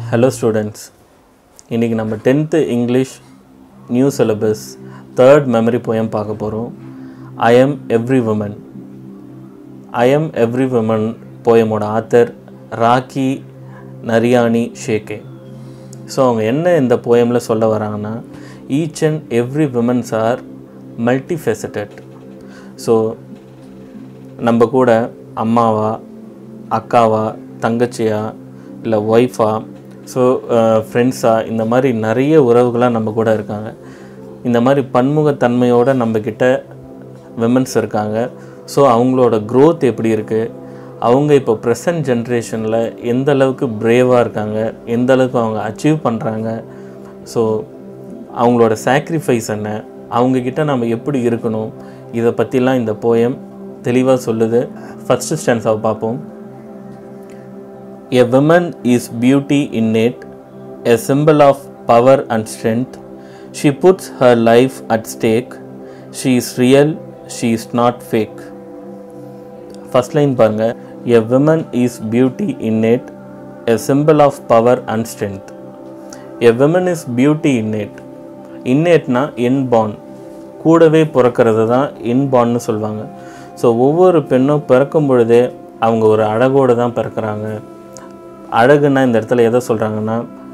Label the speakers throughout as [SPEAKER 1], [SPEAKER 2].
[SPEAKER 1] Hello students இன்றைக்கி நம்ம tenth English new syllabus third memory poem பார்க்க போகிறோம் I am every woman I am every woman போயமோட author Rakhi Nariani Shekhar so அவங்க என்ன இந்த போயமில் சொல்ல வராங்கன்னா each and every womens are multi faceted so நம்ம கூட அம்மாவா அக்காவா தங்கச்சியா இல்லை ஒய்ஃபா ஸோ ஃப்ரெண்ட்ஸா இந்த மாதிரி நிறைய உறவுகளாக நம்ம கூட இருக்காங்க இந்த மாதிரி பன்முகத்தன்மையோடு நம்மக்கிட்ட விமன்ஸ் இருக்காங்க ஸோ அவங்களோட growth எப்படி இருக்குது அவங்க இப்போ ப்ரெசன்ட் ஜென்ரேஷனில் எந்த அளவுக்கு பிரேவாக இருக்காங்க எந்த அளவுக்கு அவங்க அச்சீவ் பண்ணுறாங்க ஸோ அவங்களோட சாக்ரிஃபைஸ் என்ன அவங்கக்கிட்ட நம்ம எப்படி இருக்கணும் இதை பற்றிலாம் இந்த போயம் தெளிவாக சொல்லுது ஃபஸ்ட்டு ஸ்டான்ஸாவை பார்ப்போம் A woman is beauty innate, a symbol of power and strength. She puts her life at stake. She is real, she is not fake. First line பாருங்க a woman is beauty innate, a symbol of power and strength. A woman is beauty innate. இன்னேட்னா inborn கூடவே பிறக்கிறது தான் இன்பார்ன்னு சொல்லுவாங்க so ஒவ்வொரு பெண்ணும் பிறக்கும் பொழுதே அவங்க ஒரு அழகோடு தான் பிறக்கிறாங்க அழகுன்னா இந்த இடத்துல எதை சொல்கிறாங்கன்னா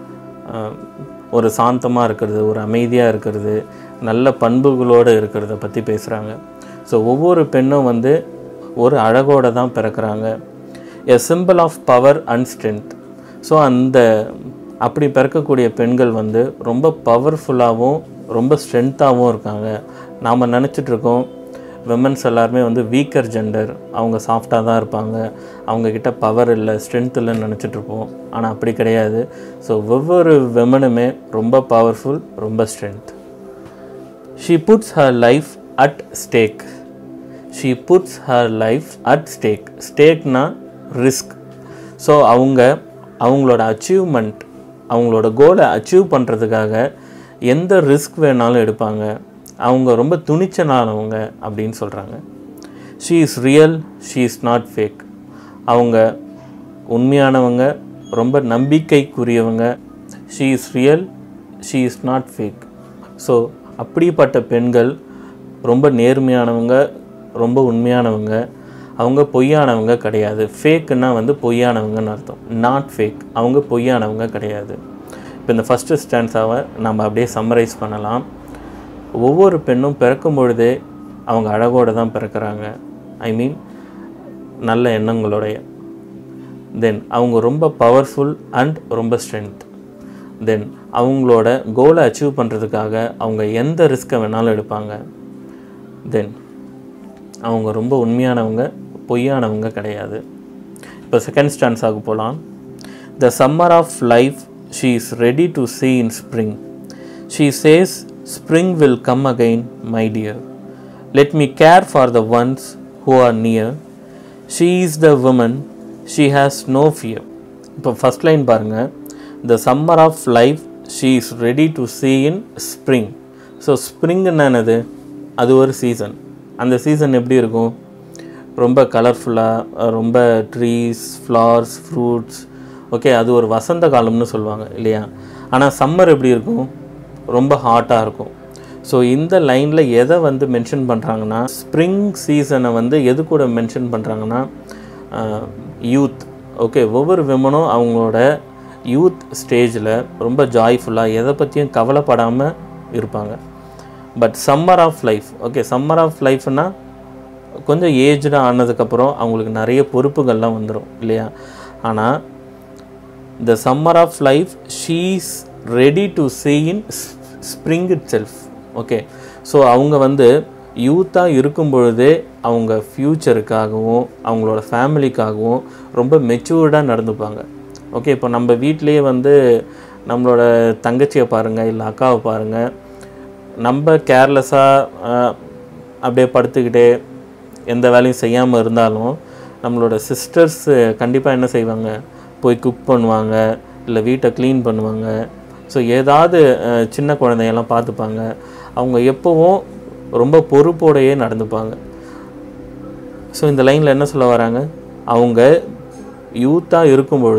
[SPEAKER 1] ஒரு சாந்தமாக இருக்கிறது ஒரு அமைதியாக இருக்கிறது நல்ல பண்புகளோடு இருக்கிறத பற்றி பேசுகிறாங்க ஸோ ஒவ்வொரு பெண்ணும் வந்து ஒரு அழகோடு தான் பிறக்கிறாங்க a simple of power and strength so அந்த அப்படி பிறக்கக்கூடிய பெண்கள் வந்து ரொம்ப பவர்ஃபுல்லாகவும் ரொம்ப ஸ்ட்ரென்த்தாகவும் இருக்காங்க நாம் நினச்சிட்ருக்கோம் விமன்ஸ் எல்லாருமே வந்து வீக்கர் ஜெண்டர் அவங்க சாஃப்டாக தான் இருப்பாங்க அவங்கக்கிட்ட பவர் இல்லை ஸ்ட்ரென்த் இல்லைன்னு நினச்சிட்ருப்போம் ஆனால் அப்படி கிடையாது ஸோ ஒவ்வொரு விமனுமே ரொம்ப பவர்ஃபுல் ரொம்ப strength she puts her life at stake she puts her life at stake ஸ்டேக்னா ரிஸ்க் ஸோ அவங்க அவங்களோட அச்சீவ்மெண்ட் அவங்களோட கோலை அச்சீவ் பண்ணுறதுக்காக எந்த ரிஸ்க் வேணாலும் எடுப்பாங்க அவங்க ரொம்ப துணிச்சலானவங்க அப்படின்னு சொல்கிறாங்க she is real she is not fake அவங்க உண்மையானவங்க ரொம்ப நம்பிக்கைக்குரியவங்க she is real she is not fake so அப்படிப்பட்ட பெண்கள் ரொம்ப நேர்மையானவங்க ரொம்ப உண்மையானவங்க அவங்க பொய்யானவங்க கிடையாது ஃபேக்குன்னா வந்து பொய்யானவங்கன்னு அர்த்தம் நாட் ஃபேக் அவங்க பொய்யானவங்க கிடையாது இப்போ இந்த ஃபஸ்ட்டு ஸ்டான்ஸாவை நம்ம அப்படியே சம்மரைஸ் பண்ணலாம் ஒவ்வொரு பெண்ணும் பிறக்கும் பொழுதே அவங்க அழகோடு தான் பிறக்கிறாங்க ஐ மீன் நல்ல எண்ணங்களுடைய தென் அவங்க ரொம்ப பவர்ஃபுல் அண்ட் ரொம்ப ஸ்ட்ரென்த் தென் அவங்களோட கோலை அச்சீவ் பண்ணுறதுக்காக அவங்க எந்த ரிஸ்க்கை வேணாலும் எடுப்பாங்க தென் அவங்க ரொம்ப உண்மையானவங்க பொய்யானவங்க கிடையாது இப்போ செகண்ட் ஸ்டான்ஸாக போகலாம் the summer of life she is ready to see in spring she says spring will come again my dear let me care for the ones who are near she is the woman she has no fear இப்போ first line பாருங்கள் the summer of life she is ready to see in spring so spring என்னது அது ஒரு season அந்த season எப்படி இருக்கும் ரொம்ப கலர்ஃபுல்லாக ரொம்ப ட்ரீஸ் ஃப்ளவர்ஸ் ஃப்ரூட்ஸ் ஓகே அது ஒரு வசந்த காலம்னு சொல்லுவாங்க இல்லையா ஆனால் சம்மர் எப்படி இருக்கும் ரொம்ப ஹாட்டாக இருக்கும் ஸோ இந்த லைனில் எதை வந்து மென்ஷன் பண்ணுறாங்கன்னா ஸ்ப்ரிங் சீசனை வந்து எது கூட மென்ஷன் பண்ணுறாங்கன்னா யூத் ஓகே ஒவ்வொரு விமனும் அவங்களோட யூத் ஸ்டேஜில் ரொம்ப ஜாய்ஃபுல்லாக எதை பற்றியும் கவலைப்படாமல் இருப்பாங்க but summer of life okay summer of லைஃப்னா கொஞ்சம் ஏஜ்டாக ஆனதுக்கப்புறம் அவங்களுக்கு நிறைய பொறுப்புகள்லாம் வந்துடும் இல்லையா ஆனால் the summer of life she's ready to see in spring itself okay so அவங்க வந்து யூத்தாக இருக்கும் பொழுதே அவங்க ஃப்யூச்சருக்காகவும் அவங்களோட ஃபேமிலிக்காகவும் ரொம்ப மெச்சூர்டாக நடந்துப்பாங்க ஓகே இப்போ நம்ம வீட்டிலேயே வந்து நம்மளோட தங்கச்சியை பாருங்கள் இல்லை அக்காவை பாருங்கள் நம்ம கேர்லெஸ்ஸாக அப்படியே படுத்துக்கிட்டே எந்த வேலையும் செய்யாமல் இருந்தாலும் நம்மளோட சிஸ்டர்ஸ் கண்டிப்பாக என்ன செய்வாங்க போய் குக் பண்ணுவாங்க இல்லை வீட்டை க்ளீன் பண்ணுவாங்க ஸோ ஏதாவது அஹ், சின்ன குழந்தையெல்லாம் பார்த்துப்பாங்க அவங்க எப்போவும் ரொம்ப பொறுப்போடையே நடந்துப்பாங்க ஸோ இந்த லைனில் என்ன சொல்ல வராங்க அவங்க யூத்தாக இருக்கும் பொழுதும்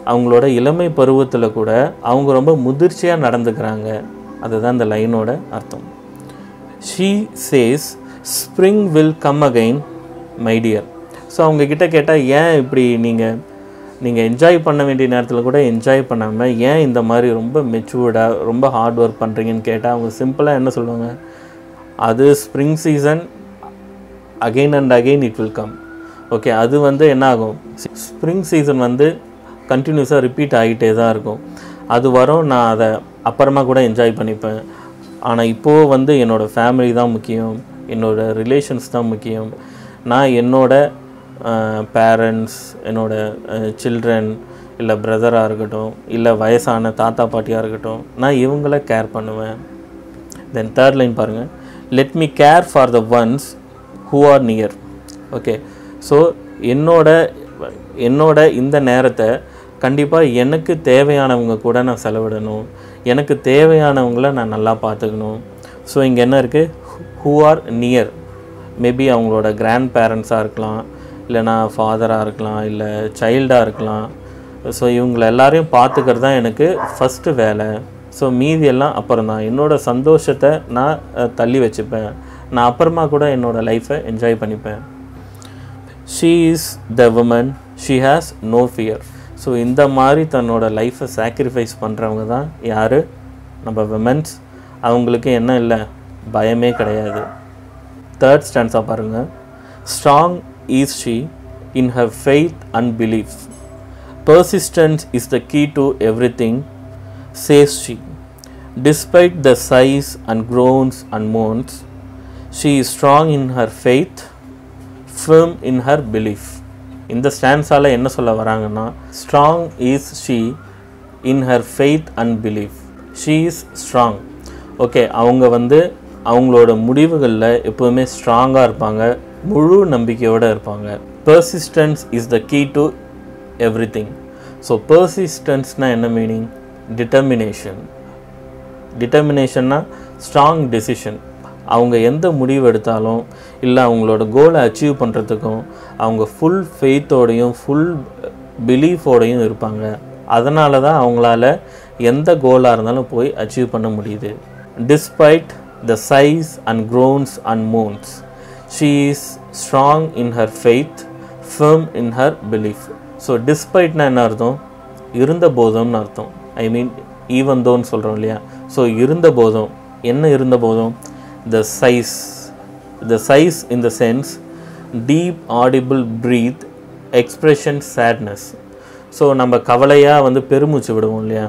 [SPEAKER 1] அவங்களோட இளமை பருவத்தில் கூட அவங்க ரொம்ப முதிர்ச்சியாக நடந்துக்கிறாங்க அதுதான் இந்த லைனோட அர்த்தம் she says spring will come again my dear so அவங்க கிட்ட கேட்டால் ஏன் இப்படி நீங்கள் நீங்கள் என்ஜாய் பண்ண வேண்டிய நேரத்தில் கூட என்ஜாய் பண்ணாமல் ஏன் இந்த மாதிரி ரொம்ப மெச்சூர்டாக ரொம்ப ஹார்ட் ஒர்க் பண்ணுறீங்கன்னு கேட்டால் அவங்க சிம்பிளாக என்ன சொல்லுவாங்க அது spring season again and again it will come okay அது வந்து என்ன ஆகும் ஸ்ப்ரிங் சீசன் வந்து கண்டினியூஸாக ரிப்பீட் ஆகிட்டே தான் இருக்கும் அது வரும் நான் அதை அப்புறமா கூட என்ஜாய் பண்ணிப்பேன் ஆனால் இப்போது வந்து என்னோடய ஃபேமிலி தான் முக்கியம் என்னோடய ரிலேஷன்ஸ் தான் முக்கியம் நான் என்னோட பேரண்ட்ஸ் என்னோட சில்ட்ரன் இல்லை பிரதராக இருக்கட்டும் இல்லை வயசான தாத்தா பாட்டியாக இருக்கட்டும் நான் இவங்கள கேர் பண்ணுவேன் தென் தேர்ட் லைன் பாருங்கள் let me care for the ones who are near okay so என்னோட என்னோட இந்த நேரத்தை கண்டிப்பாக எனக்கு தேவையானவங்க கூட நான் செலவிடணும் எனக்கு தேவையானவங்கள நான் நல்லா பார்த்துக்கணும் ஸோ இங்கே என்ன இருக்குது ஹூ ஆர் நியர் மேபி அவங்களோட கிராண்ட் பேரண்ட்ஸாக இருக்கலாம் இல்லைனா ஃபாதராக இருக்கலாம் இல்லை சைல்டாக இருக்கலாம் ஸோ இவங்கள எல்லாரையும் பார்த்துக்கிறது தான் எனக்கு ஃபஸ்ட்டு வேலை ஸோ மீதி எல்லாம் அப்புறம் தான் என்னோடய சந்தோஷத்தை நான் அஹ், தள்ளி வச்சுப்பேன் நான் அப்புறமா கூட என்னோடய லைஃப்பை என்ஜாய் பண்ணிப்பேன் she is the woman she has no fear so இந்த மாதிரி தன்னோட லைஃப்பை சாக்ரிஃபைஸ் பண்ணுறவங்க தான் யார் நம்ம விமன்ஸ் அவங்களுக்கு என்ன இல்லை பயமே கிடையாது தேர்ட் ஸ்டாண்ட்ஸாக பாருங்கள் strong is she in her faith and belief persistence is the key to everything says she despite the sighs and groans and moans she is strong in her faith firm in her belief இந்த ஸ்டான்ஸால் என்ன சொல்ல வராங்கன்னா strong is she in her faith and belief she is strong okay அவங்க வந்து அவங்களோட முடிவுகளில் எப்போவுமே ஸ்ட்ராங்காக இருப்பாங்க முழு நம்பிக்கையோடு இருப்பாங்க persistence is the key to everything so பர்சிஸ்டன்ஸ்னால் என்ன மீனிங் டிட்டர்மினேஷன் டிட்டர்மினேஷன்னா ஸ்ட்ராங் டெசிஷன் அவங்க எந்த முடிவு எடுத்தாலும் இல்லை அவங்களோட கோலை அச்சீவ் பண்ணுறதுக்கும் அவங்க ஃபுல் ஃபெய்த்தோடையும் ஃபுல் பிலீஃபோடையும் இருப்பாங்க அதனால தான் அவங்களால எந்த கோலாக இருந்தாலும் போய் அச்சீவ் பண்ண முடியுது despite the sighs and groans and moans she is strong in her faith firm in her belief so டிஸ்பைட்னா என்ன அர்த்தம் இருந்த போதும்னு அர்த்தம் ஐ மீன் ஈவன் தோன்னு சொல்கிறோம் இல்லையா ஸோ இருந்த போதும் என்ன இருந்த போதும் the sighs the sighs in the sense deep audible breath expression sadness so நம்ம கவலையாக வந்து பெருமூச்சு விடுவோம் இல்லையா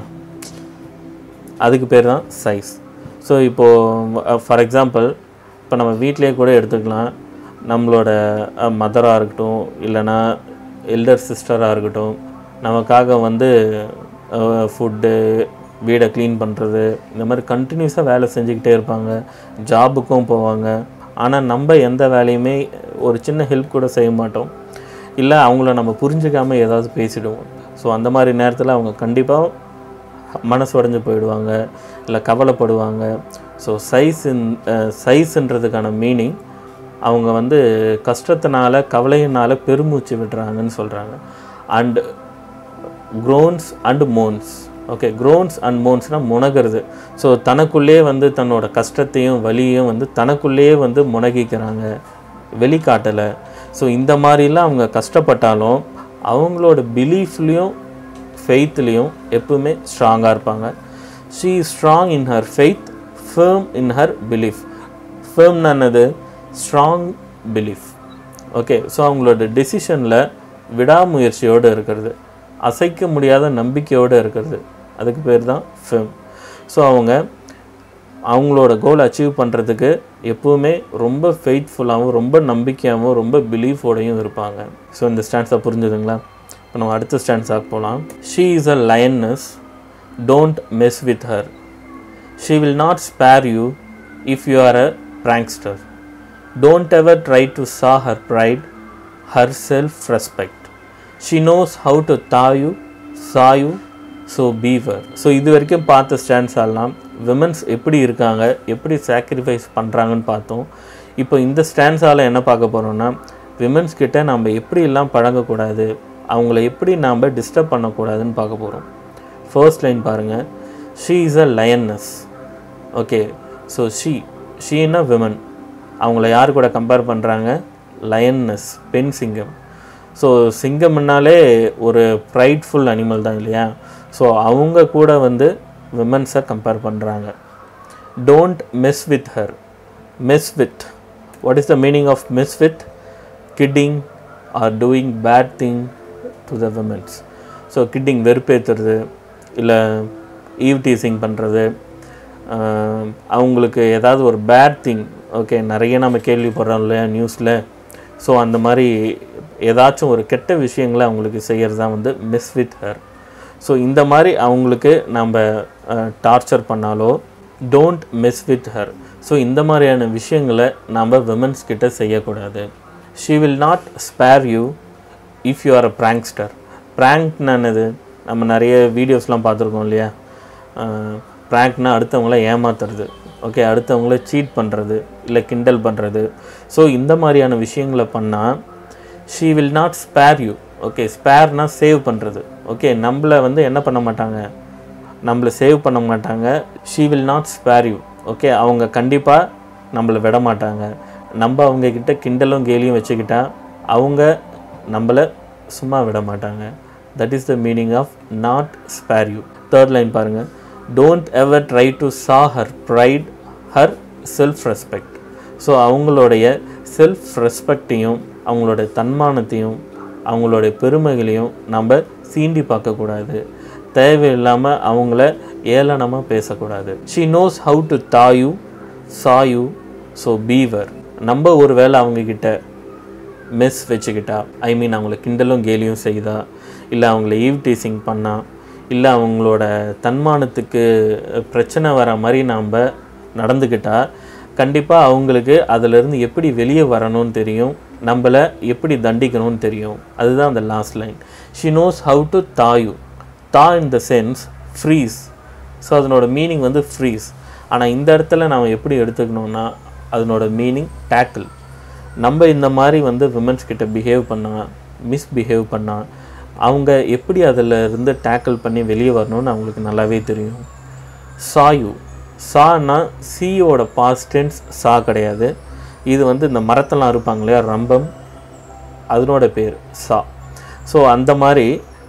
[SPEAKER 1] அதுக்கு பேர் தான் சைஸ் ஸோ இப்போது ஃபார் எக்ஸாம்பிள் இப்போ நம்ம வீட்டிலேயே கூட எடுத்துக்கலாம் நம்மளோட மதராக இருக்கட்டும் இல்லைன்னா எல்டர் சிஸ்டராக இருக்கட்டும் நமக்காக வந்து ஃபுட்டு வீடை க்ளீன் பண்ணுறது இந்த மாதிரி கண்டினியூஸாக வேலை செஞ்சுக்கிட்டே இருப்பாங்க ஜாபுக்கும் போவாங்க ஆனால் நம்ம எந்த வேலையுமே ஒரு சின்ன ஹெல்ப் கூட செய்ய மாட்டோம் இல்லை அவங்கள நம்ம புரிஞ்சுக்காமல் ஏதாவது பேசிடுவோம் ஸோ அந்த மாதிரி நேரத்தில் அவங்க கண்டிப்பாக மனசு உடஞ்சு போயிடுவாங்க இல்லை கவலைப்படுவாங்க ஸோ சைஸின் சைஸ்ன்றதுக்கான மீனிங் அவங்க வந்து கஷ்டத்தினால கவலையினால பெருமூச்சு விடுறாங்கன்னு சொல்கிறாங்க and groans and moans okay groans and மோன்ஸ்னால் முனகிறது ஸோ தனக்குள்ளே வந்து தன்னோட கஷ்டத்தையும் வலியையும் வந்து தனக்குள்ளேயே வந்து முனகிக்கிறாங்க வெளிக்காட்டலை ஸோ இந்த மாதிரிலாம் அவங்க கஷ்டப்பட்டாலும் அவங்களோட பிலீஃப்லேயும் ஃபெய்த்லேயும் எப்பவுமே ஸ்ட்ராங்காக இருப்பாங்க she strong in her faith firm in her belief ஃபேர்ம்னா என்னது ஸ்ட்ராங் பிலீஃப் ஓகே ஸோ அவங்களோட டெசிஷனில் விடாமுயற்சியோடு இருக்கிறது அசைக்க முடியாத நம்பிக்கையோடு இருக்கிறது அதுக்கு பேர் தான் ஃபேம் ஸோ அவங்க அவங்களோட கோல் அச்சீவ் பண்ணுறதுக்கு எப்பவுமே ரொம்ப ஃபெய்த்ஃபுல்லாகவும் ரொம்ப நம்பிக்கையாகவும் ரொம்ப பிலீஃபோடையும் இருப்பாங்க ஸோ இந்த ஸ்டாண்ட்ஸை புரிஞ்சுதுங்களா இப்போ நம்ம அடுத்த ஸ்டாண்ட்ஸாக போகலாம் she is a lioness don't mess with her she will not spare you if you are a prankster don't ever try to saw her pride her self respect she knows how to thaw you saw you so beware so இது வரைக்கும் பார்த்த stands எல்லாம் women's எப்படி இருக்காங்க எப்படி sacrifice பண்ணுறாங்கன்னு பார்த்தோம் இப்போ இந்த ஸ்டாண்ட்ஸால் என்ன பார்க்க போகிறோம்னா விமன்ஸ் கிட்ட நம்ம எப்படியெல்லாம் பழகக்கூடாது அவங்கள எப்படி நாம் டிஸ்டர்ப் பண்ணக்கூடாதுன்னு பார்க்க போகிறோம் ஃபர்ஸ்ட் லைன் பாருங்கள் she is a lioness okay so she ஷீனா விமன் அவங்கள யார் கூட கம்பேர் பண்ணுறாங்க லயன்னஸ் பெண் சிங்கம் ஸோ சிங்கம்னாலே ஒரு ப்ரைட்ஃபுல் அனிமல் தான் இல்லையா ஸோ அவங்க கூட வந்து விமன்ஸை கம்பேர் பண்ணுறாங்க don't mess with her mess with what is the meaning of mess with kidding or doing bad thing to the womens so kidding வெறுப்பேற்றுறது இல்லை ஈவ் டீசிங் பண்ணுறது அவங்களுக்கு ஏதாவது ஒரு பேட் திங் ஓகே நிறைய நம்ம கேள்விப்படுறோம் இல்லையா நியூஸில் ஸோ அந்த மாதிரி ஏதாச்சும் ஒரு கெட்ட விஷயங்களை அவங்களுக்கு செய்கிறது தான் வந்து மிஸ் வித் ஹர் ஸோ இந்த மாதிரி அவங்களுக்கு நம்ம டார்ச்சர் பண்ணாலோ don't mess with her so இந்த மாதிரியான விஷயங்களை நம்ம விமன்ஸ் கிட்ட செய்யக்கூடாது she will not spare you if you are a prankster ப்ராங்க்னா என்னது நம்ம நிறைய வீடியோஸ்லாம் பார்த்துருக்கோம் இல்லையா ப்ராங்க்னா அடுத்தவங்கள ஏமாத்துறது ஓகே அடுத்தவங்கள சீட் பண்ணுறது இல்லை கிண்டல் பண்ணுறது ஸோ இந்த மாதிரியான விஷயங்களை பண்ணால் she will not spare you okay ஸ்பேர்னா சேவ் பண்ணுறது ஓகே நம்மளை வந்து என்ன பண்ண மாட்டாங்க நம்மளை சேவ் பண்ண மாட்டாங்க she will not spare you okay அவங்க கண்டிப்பாக நம்மளை விட மாட்டாங்க நம்ம அவங்கக்கிட்ட கிண்டலும் கேலியும் வச்சுக்கிட்டா அவங்க நம்மளை சும்மா விட மாட்டாங்க that is the meaning of not spare you third line பாருங்கள் don't ever try to thaw her pride her self respect so அவங்களுடைய செல்ஃப் ரெஸ்பெக்டையும் அவங்களோட தன்மானத்தையும் அவங்களுடைய பெருமைகளையும் நம்ம சீண்டி பார்க்கக்கூடாது தேவையில்லாமல் அவங்கள ஏளனமாக பேசக்கூடாது she knows how to thaw you saw you so beware நம்ம ஒரு வேளை அவங்கக்கிட்ட மெஸ் வச்சுக்கிட்டா ஐ மீன் அவங்கள கிண்டலும் கேலியும் செய்தா இல்லை அவங்கள ஈவ் டீசிங் பண்ணா இல்லை அவங்களோட தன்மானத்துக்கு பிரச்சனை வர மாதிரி நாம் நடந்துக்கிட்டா கண்டிப்பாக அவங்களுக்கு அதிலிருந்து எப்படி வெளியே வரணும்னு தெரியும் நம்மளை எப்படி தண்டிக்கணும்னு தெரியும் அதுதான் அந்த last line she knows how to thaw you thaw in the sense freeze so அதனோட மீனிங் வந்து ஃப்ரீஸ் ஆனால் இந்த இடத்துல நாம் எப்படி எடுத்துக்கணும்னா அதனோட மீனிங் டேக்கிள் நம்ம இந்த மாதிரி வந்து விமன்ஸ் கிட்ட பிஹேவ் பண்ணால் மிஸ்பிஹேவ் பண்ணால் அவங்க எப்படி அதில் இருந்து டேக்கிள் பண்ணி வெளியே வரணும்னு அவங்களுக்கு நல்லாவே தெரியும் சாயு சானா சியோட பாஸ்ட் டென்ஸ் சா கிடையாது இது வந்து இந்த மரத்தெல்லாம் இருப்பாங்க இல்லையா ரம்பம் அதனோட பேர் சா ஸோ அந்த மாதிரி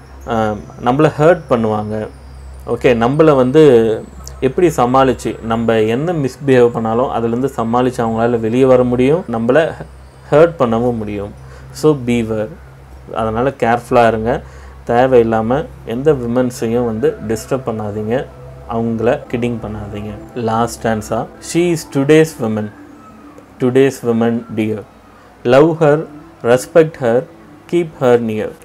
[SPEAKER 1] நம்மளை ஹர்ட் பண்ணுவாங்க ஓகே நம்மளை வந்து எப்படி சமாளித்து நம்ம என்ன மிஸ்பிஹேவ் பண்ணாலும் அதுலேருந்து சமாளித்து அவங்களால வெளியே வர முடியும் நம்மளை ஹர்ட் பண்ணவும் முடியும் ஸோ பீவர் அதனால் கேர்ஃபுல்லாக இருங்க தேவையில்லாமல் எந்த விமன்ஸையும் வந்து டிஸ்டர்ப் பண்ணாதீங்க அவங்கள கிடிங் பண்ணாதீங்க லாஸ்ட் ஆன்ஸா she is today's woman today's woman dear love her respect her keep her near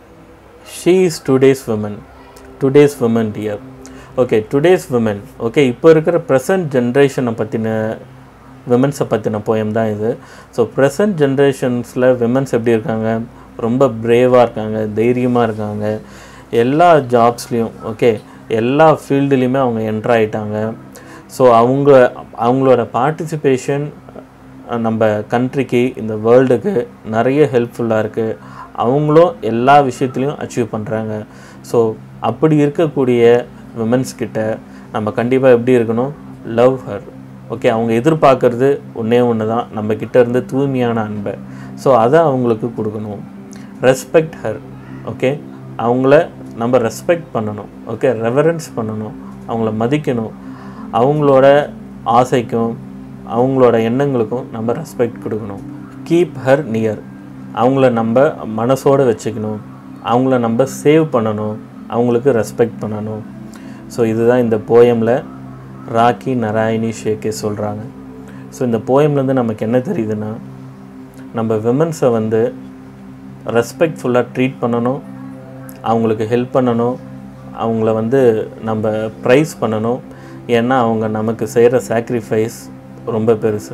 [SPEAKER 1] she is today's woman today's woman dear okay today's woman okay இப்போ இருக்கிற ப்ரெசன்ட் ஜென்ரேஷனை பற்றின விமன்ஸை பற்றின போயம் தான் இது ஸோ ப்ரெசன்ட் ஜென்ரேஷன்ஸில் விமன்ஸ் எப்படி இருக்காங்க ரொம்ப பிரேவாக இருக்காங்க தைரியமாக இருக்காங்க எல்லா ஜாப்ஸ்லேயும் ஓகே எல்லா ஃபீல்டுலேயுமே அவங்க என்ட்ரு ஆகிட்டாங்க ஸோ அவங்க அவங்களோட பார்ட்டிசிபேஷன் நம்ம கண்ட்ரிக்கு இந்த வேர்ல்டுக்கு நிறைய ஹெல்ப்ஃபுல்லாக இருக்குது அவங்களும் எல்லா விஷயத்துலையும் அச்சீவ் பண்ணுறாங்க ஸோ அப்படி இருக்கக்கூடிய விமன்ஸ் கிட்ட நம்ம கண்டிப்பாக எப்படி இருக்கணும் லவ் ஹர் ஓகே அவங்க எதிர்பார்க்கறது ஒன்றே ஒன்று தான் நம்ம கிட்ட இருந்து தூய்மையான அன்பை ஸோ அதை அவங்களுக்கு கொடுக்கணும் ரெஸ்பெக்ட் ஹர் ஓகே அவங்கள நம்ம ரெஸ்பெக்ட் பண்ணணும் ஓகே ரெவரன்ஸ் பண்ணணும் அவங்கள மதிக்கணும் அவங்களோட ஆசைக்கும் அவங்களோட எண்ணங்களுக்கும் நம்ம ரெஸ்பெக்ட் கொடுக்கணும் கீப் ஹர் நியர் அவங்கள நம்ம மனசோடு வச்சுக்கணும் அவங்கள நம்ம சேவ் பண்ணணும் அவங்களுக்கு ரெஸ்பெக்ட் பண்ணணும் ஸோ இதுதான் இந்த போயமில் ராக்கி நராயணி ஷேக்கே சொல்கிறாங்க ஸோ இந்த போயம்லேருந்து நமக்கு என்ன தெரியுதுன்னா நம்ம விமன்ஸை வந்து ரெஸ்பெக்ட்ஃபுல்லாக ட்ரீட் பண்ணணும் அவங்களுக்கு ஹெல்ப் பண்ணணும் அவங்கள வந்து நம்ம ப்ரைஸ் பண்ணணும் ஏன்னா அவங்க நமக்கு செய்கிற சாக்ரிஃபைஸ் ரொம்ப பெருசு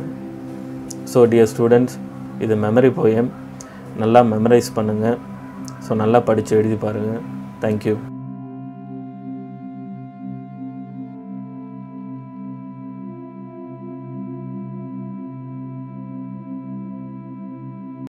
[SPEAKER 1] ஸோ டியர் ஸ்டூடெண்ட்ஸ் இது மெமரி போயம் நல்லா மெமரைஸ் பண்ணுங்கள் ஸோ நல்லா படித்து எழுதி பாருங்கள் தேங்க்யூ